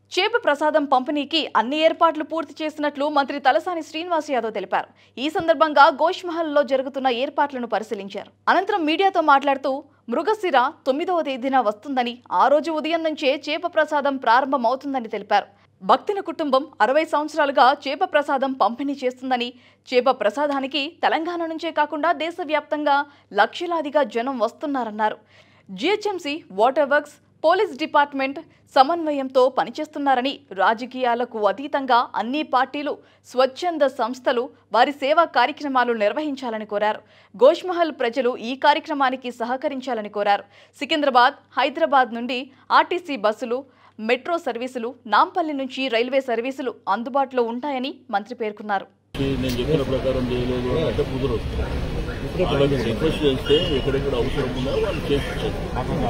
చేప ప్రసాదం పంపిణీకి అన్ని ఏర్పాట్లు పూర్తి చేసినట్లు మంత్రి తలసాని శ్రీనివాస్ యాదవ్ తెలిపారు ఈ సందర్భంగా గోష్మహల్లో జరుగుతున్న ఏర్పాట్లను పరిశీలించారు అనంతరం మీడియాతో మాట్లాడుతూ మృగశిర తొమ్మిదవ తేదీన వస్తుందని ఆ రోజు ఉదయం నుంచే చేప ప్రసాదం ప్రారంభమవుతుందని తెలిపారు భక్తుల కుటుంబం అరవై సంవత్సరాలుగా చేప ప్రసాదం పంపిణీ చేస్తుందని చేప ప్రసాదానికి తెలంగాణ నుంచే కాకుండా దేశవ్యాప్తంగా లక్షలాదిగా జనం వస్తున్నారన్నారు GHMC water works police department సమన్వయంతో పనిచేస్తున్నారని రాజకీయాలకు అతీతంగా అన్ని పార్టీలు స్వచ్ఛంద సంస్థలు వారి సేవా కార్యక్రమాలు నిర్వహించాలని కోరారు గోష్మహల్ ప్రజలు ఈ కార్యక్రమానికి సహకరించాలని కోరారు సికింద్రాబాద్ హైదరాబాద్ నుండి ఆర్టీసీ బస్సులు మెట్రో సర్వీసులు నాంపల్లి నుంచి రైల్వే సర్వీసులు అందుబాటులో ఉంటాయని మంత్రి పేర్కొన్నారు నేను చెప్పిన ప్రకారం చేయలేదు అని అంటే కుదరదు వాళ్ళకి రిక్వెస్ట్ చేస్తే ఎక్కడెక్కడ అవసరం ఉందో వాళ్ళు చేసి ఇచ్చారు.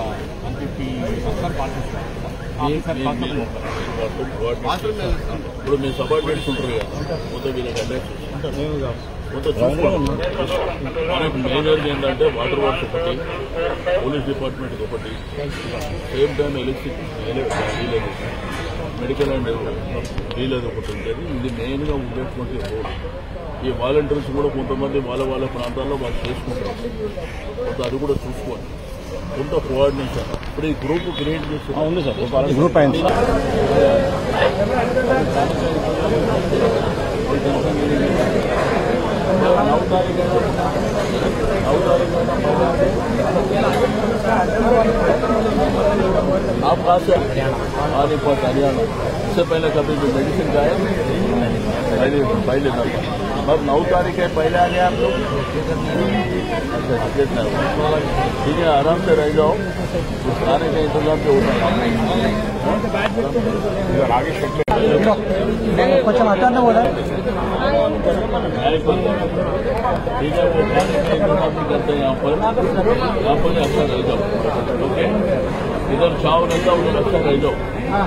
మీ- మీ- మీరు వాటి- వాటి- ఇప్పుడు మీ సబార్డినేట్స్ ఉంటారు కదా మొత్తం వీళ్ళకి అడ్రస్ మొత్తం చూసుకోండి మనకు మేజర్ ఏంటంటే వాటర్ వర్క్స్ ఒకటి పోలీస్ డిపార్ట్మెంట్ ఒకటి సేమ్ టైం ఎలక్ట్రిసిటీ వీలేదు మెడికల్ అండ్ వీలేదు ఒకటి ఉంటుంది ఇది మెయిన్గా ఉండేటువంటి రోడ్ ఈ వాలంటీర్స్ కూడా కొంతమంది వాళ్ళ వాళ్ళ ప్రాంతాల్లో వాళ్ళు చేసుకుంటారు కొంత అది కూడా చూసుకోండి కొంత కోఆర్డినేషన్ ఇప్పుడు ఈ గ్రూప్ క్రియేట్ చేసి ఉంది సార్ గ్రూప్ అయింది आप कहाँ से पानीपत हरियाणा इससे पहले कभी जो मेडिसिन का है पहले पहले नंबर अब नौ तारीख है पहले आ गए आप लोग अच्छा टिकट नहीं ठीक है आराम से रह जाओ कुछ खाने का इंतजाम तो होता है కొంచెం అట్లనే కూడా ठीक है वो खाने का इंतजाम भी करते हैं यहाँ पर यहाँ पर ही अच्छा रह जाओ ओके इधर चाव रहता उधर अच्छा रह जाओ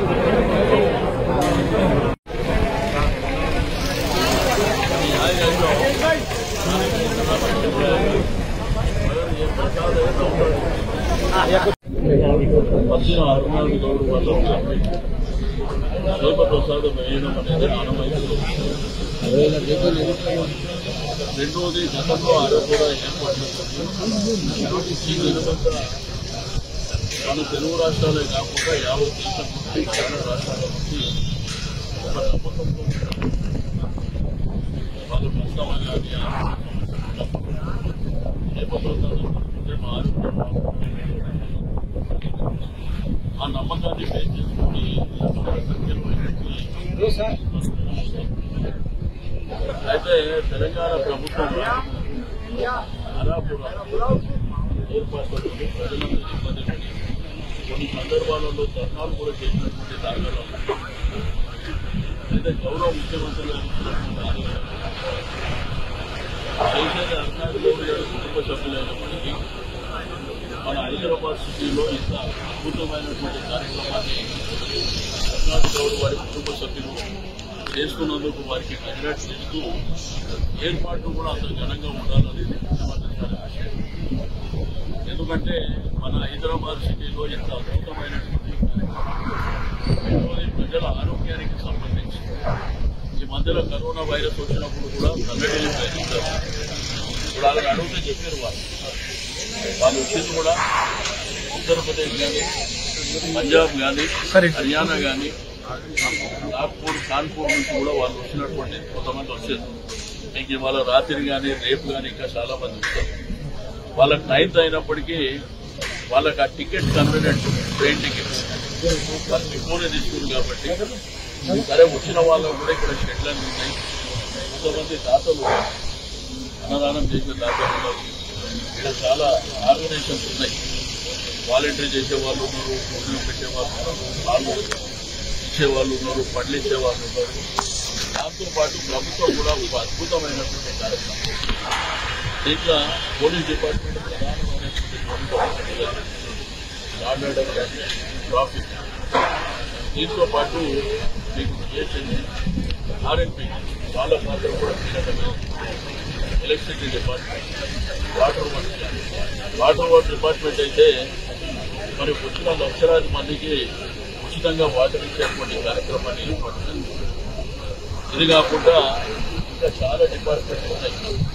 यहाँ रह जाओ పశ్చిమ అరుణాది గౌరవ వల్ల శిల్ప ప్రసాదం వేయడం అనేది ఆనవాయితీ రెండోది గతంలో ఆరోగ్య ఏర్పాటు ఈ విధంగా మన తెలుగు రాష్ట్రాలే కాకుండా యావత్ దేశం నుండి చాలా రాష్ట్రాల నుంచి ఒక నమ్మకంతో వాళ్ళు కష్టమని అది లేకపోతే మా ఆరోగ్యం బాగుంటుంది. ఆ నమ్మకాన్ని బేస్ చేసుకుని లక్షల సంఖ్యలో అయితే తెలంగాణ ప్రభుత్వం అరాపుర ఏర్పాటు ప్రజలందరూ ఇబ్బంది పడి కొన్ని సందర్భాలలో ధర్నాలు కూడా చేసినటువంటి దాఖలు అయితే గౌరవ ముఖ్యమంత్రి గారు ఇచ్చినటువంటి ఆదేశాలు చేసేది అర్నాథ్ గౌడ్ గారి కుటుంబ సభ్యులైనప్పటికీ మన హైదరాబాద్ సిటీలో ఇంత అద్భుతమైనటువంటి కార్యక్రమాన్ని అర్నాథ్ గౌడ్ వారి కుటుంబ సభ్యులు చేసుకున్నందుకు వారికి కంగ్రాట్స్ చేస్తూ ఏర్పాట్లు కూడా అంత ఘనంగా ఉండాలని ముఖ్యమంత్రి గారి ఆశయం ఎందుకంటే మన హైదరాబాద్ సిటీలో ఇంత అద్భుతమైనటువంటి రెండవది ప్రజల ఆరోగ్యానికి సంబంధించి ఈ మధ్యలో కరోనా వైరస్ వచ్చినప్పుడు కూడా కన్నడీలు ప్రయత్నించారు ఇప్పుడు వాళ్ళని అడిగితే చెప్పారు వాళ్ళు వాళ్ళు వచ్చింది కూడా ఉత్తరప్రదేశ్ కానీ పంజాబ్ కానీ హర్యానా కానీ నాగ్పూర్ కాన్పూర్ నుంచి కూడా వాళ్ళు వచ్చినటువంటి కొంతమంది వచ్చారు మీకు ఇవాళ రాత్రి కానీ రేపు కానీ ఇంకా చాలా మంది వస్తారు వాళ్ళకి నైన్త్ అయినప్పటికీ వాళ్ళకి ఆ టికెట్ కన్వీనియంట్ ట్రైన్ టికెట్ వాళ్ళు బిఫోరే తీసుకుంది కాబట్టి సరే వచ్చిన వాళ్ళకు కూడా ఇక్కడ షెడ్లన్నీ ఉన్నాయి కొంతమంది దాతలు అన్నదానం చేసే దాతలు ఉన్నారు ఇక్కడ చాలా ఆర్గనైజేషన్స్ ఉన్నాయి వాలంటీర్ చేసే వాళ్ళు ఉన్నారు భోజనం పెట్టే వాళ్ళు ఉన్నారు పాలు ఇచ్చే వాళ్ళు ఉన్నారు పండ్లు ఇచ్చే వాళ్ళు ఉన్నారు దాంతో పాటు ప్రభుత్వం కూడా ఒక అద్భుతమైనటువంటి కార్యక్రమం దీంట్లో పోలీస్ డిపార్ట్మెంట్ ప్రధానమైనటువంటి ఆర్డర్ కానీ ట్రాఫిక్ దీంతో పాటు మీకు జిహెచ్ఎంసీ ఆర్ఎన్పి వాళ్ళ పాత్ర కూడా కీలకమైనది ఎలక్ట్రిసిటీ డిపార్ట్మెంట్ వాటర్ వర్క్ కానీ వాటర్ వర్క్ డిపార్ట్మెంట్ అయితే మరి వచ్చిన లక్షలాది మందికి ఉచిత ఉచితంగా వాటర్ ఇచ్చేటువంటి కార్యక్రమాన్ని ఏర్పాటు చేస్తుంది ఇది కాకుండా ఇంకా చాలా డిపార్ట్మెంట్స్ ఉన్నాయి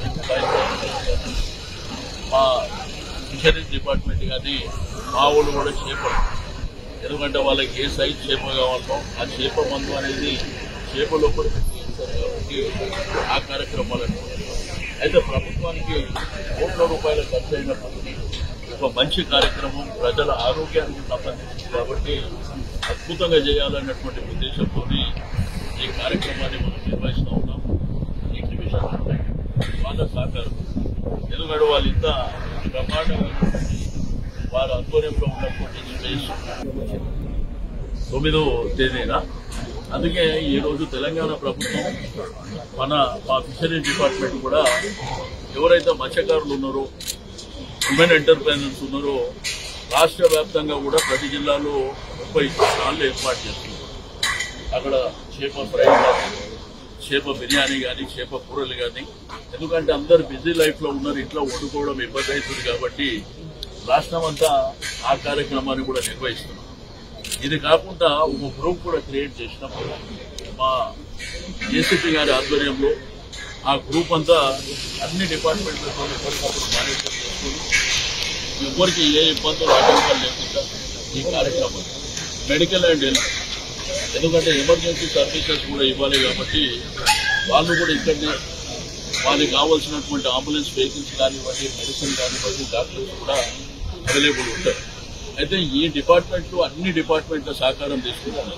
మా ఫిషరీస్ డిపార్ట్మెంట్ కానీ మా వాళ్ళు కూడా చేపలు ఎందుకంటే వాళ్ళకి ఏ సైజ్ చేప కావాలో ఆ చేప మందు అనేది చేప లోపల పెట్టి ఇస్తారు కాబట్టి ఆ కార్యక్రమాలను అయితే ప్రభుత్వానికి కోట్ల రూపాయల ఖర్చు అయినప్పటికీ ఒక మంచి కార్యక్రమం ప్రజల ఆరోగ్యానికి సంబంధించింది కాబట్టి అద్భుతంగా చేయాలన్నటువంటి ఉద్దేశంతో ఈ కార్యక్రమాన్ని మనం నిర్వహిస్తూ ఉన్నాం ఎగ్జిబిషన్ వాళ్ళ సహకారం ఎందుకంటే వాళ్ళు ఇంత బ్రహ్మాండమైనటువంటి వారి ఆధ్వర్యంలో ఉన్నటువంటి స్పేస్ తొమ్మిదో తేదీన అందుకే ఈ రోజు తెలంగాణ ప్రభుత్వం మన మా ఫిషరీస్ డిపార్ట్మెంట్ కూడా ఎవరైతే మత్స్యకారులు ఉన్నారో ఉమెన్ ఎంటర్ప్రైనర్స్ ఉన్నారో రాష్ట్ర వ్యాప్తంగా కూడా ప్రతి జిల్లాలో ముప్పై స్టాళ్ళు ఏర్పాటు చేస్తున్నారు అక్కడ చేప ఫ్రై కానీ చేప బిర్యానీ కానీ చేప కూరలు కానీ ఎందుకంటే అందరు బిజీ లైఫ్ లో ఉన్నారు ఇంట్లో వండుకోవడం ఇబ్బంది అవుతుంది కాబట్టి రాష్ట్రం అంతా ఆ కార్యక్రమాన్ని కూడా నిర్వహిస్తున్నాం ఇది కాకుండా ఒక గ్రూప్ కూడా క్రియేట్ చేసినాం మా ఏసీపీ గారి ఆధ్వర్యంలో ఆ గ్రూప్ అంతా అన్ని డిపార్ట్మెంట్లతో ఎప్పటికప్పుడు మానిటర్ చేసుకుని ఎవరికి ఏ ఇబ్బందులు ఆటంకాలు లేకుండా ఈ కార్యక్రమం మెడికల్ అండ్ హెల్త్ ఎందుకంటే ఎమర్జెన్సీ సర్వీసెస్ కూడా ఇవ్వాలి కాబట్టి వాళ్ళు కూడా ఇక్కడనే వాళ్ళకి కావాల్సినటువంటి అంబులెన్స్ వెహికల్స్ కానివ్వండి మెడిసిన్ కానివ్వండి డాక్టర్స్ కూడా అవైలబుల్ ఉంటారు అయితే ఈ డిపార్ట్మెంట్లు అన్ని డిపార్ట్మెంట్ల సహకారం తీసుకుంటున్నాం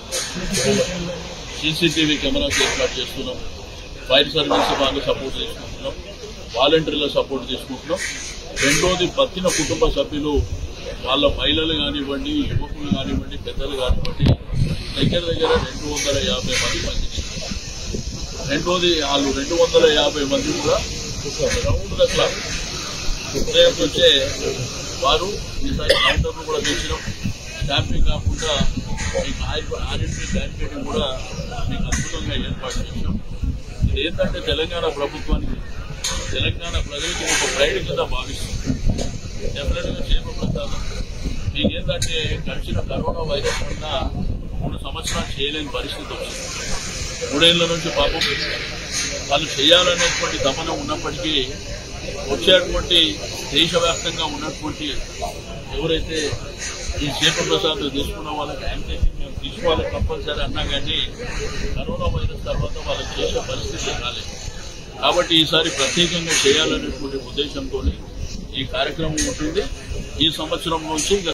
సీసీటీవీ కెమెరాస్ ఏర్పాటు చేస్తున్నాం ఫైర్ సర్వీస్ వాళ్ళు సపోర్ట్ తీసుకుంటున్నాం వాలంటీర్ల సపోర్ట్ తీసుకుంటున్నాం రెండోది బతిన కుటుంబ సభ్యులు వాళ్ళ మహిళలు కానివ్వండి యువకులు కానివ్వండి పెద్దలు కానివ్వండి దగ్గర దగ్గర రెండు వందల యాభై మంది పనిచేస్తున్నారు రెండోది వాళ్ళు రెండు వందల యాభై మంది కూడా రౌండ్ ద క్లాక్ ఉదయం నుంచే వారు ఈసారి కౌంటర్లు కూడా తెచ్చినాం స్టాంపింగ్ కాకుండా మీకు ఆర్ఎంపీ క్యాంపెయిన్ కూడా మీకు అద్భుతంగా ఏర్పాటు చేసినాం ఇది ఏంటంటే తెలంగాణ ప్రభుత్వానికి తెలంగాణ ప్రజలకి ఒక ప్రైడ్ కింద భావిస్తుంది డెఫినెట్గా చేప ప్రసాదం మీకు ఏంటంటే గడిచిన కరోనా వైరస్ వల్ల మూడు సంవత్సరాలు చేయలేని పరిస్థితి వచ్చింది మూడేళ్ల నుంచి పాపం వాళ్ళు చేయాలనేటువంటి తపన ఉన్నప్పటికీ వచ్చేటువంటి దేశవ్యాప్తంగా ఉన్నటువంటి ఎవరైతే ఈ చేప ప్రసాద్ తీసుకున్న వాళ్ళకి యాంకేషన్ మేము తీసుకోవాలి కంపల్సరీ అన్నా కానీ కరోనా వైరస్ తర్వాత వాళ్ళకి చేసే పరిస్థితి రాలేదు కాబట్టి ఈసారి ప్రత్యేకంగా చేయాలనేటువంటి ఉద్దేశంతో ఈ కార్యక్రమం ఉంటుంది ఈ సంవత్సరం నుంచి ఇంకా